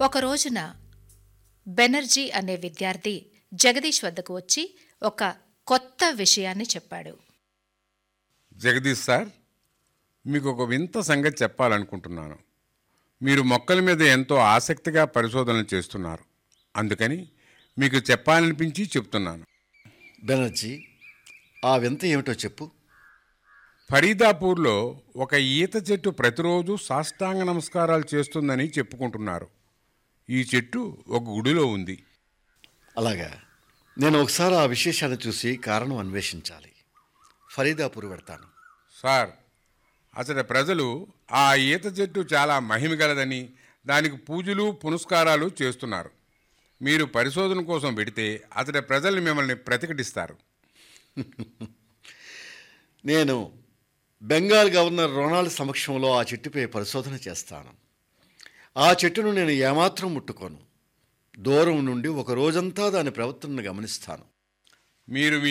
ఒక రోజున బెనర్జీ అనే విద్యార్థి జగదీష్ వద్దకు వచ్చి ఒక కొత్త విషయాన్ని చెప్పాడు జగదీష్ సార్ మీకు ఒక వింత సంగతి చెప్పాలనుకుంటున్నాను మీరు మొక్కల మీద ఎంతో ఆసక్తిగా పరిశోధనలు చేస్తున్నారు అందుకని మీకు చెప్పాలనిపించి చెప్తున్నాను బెనర్జీ ఆ వింత ఏమిటో చెప్పు ఫరీదాపూర్లో ఒక ఈత చెట్టు ప్రతిరోజు సాష్టాంగ నమస్కారాలు చేస్తుందని చెప్పుకుంటున్నారు ఈ చెట్టు ఒక గుడిలో ఉంది అలాగా నేను ఒకసారి ఆ విశేషాన్ని చూసి కారణం అన్వేషించాలి ఫరీదాపూర్ పెడతాను సార్ అసలు ప్రజలు ఆ ఈత చెట్టు చాలా మహిమగలదని దానికి పూజలు పునస్కారాలు చేస్తున్నారు మీరు పరిశోధన కోసం పెడితే అతడి ప్రజలు మిమ్మల్ని ప్రతిఘటిస్తారు నేను బెంగాల్ గవర్నర్ రొనాల్డ్ సమక్షంలో ఆ చెట్టుపై పరిశోధన చేస్తాను ఆ చెట్టును నేను ఏమాత్రం ముట్టుకోను దూరం నుండి ఒక రోజంతా దాని ప్రవర్తనను గమనిస్తాను మీరు మీ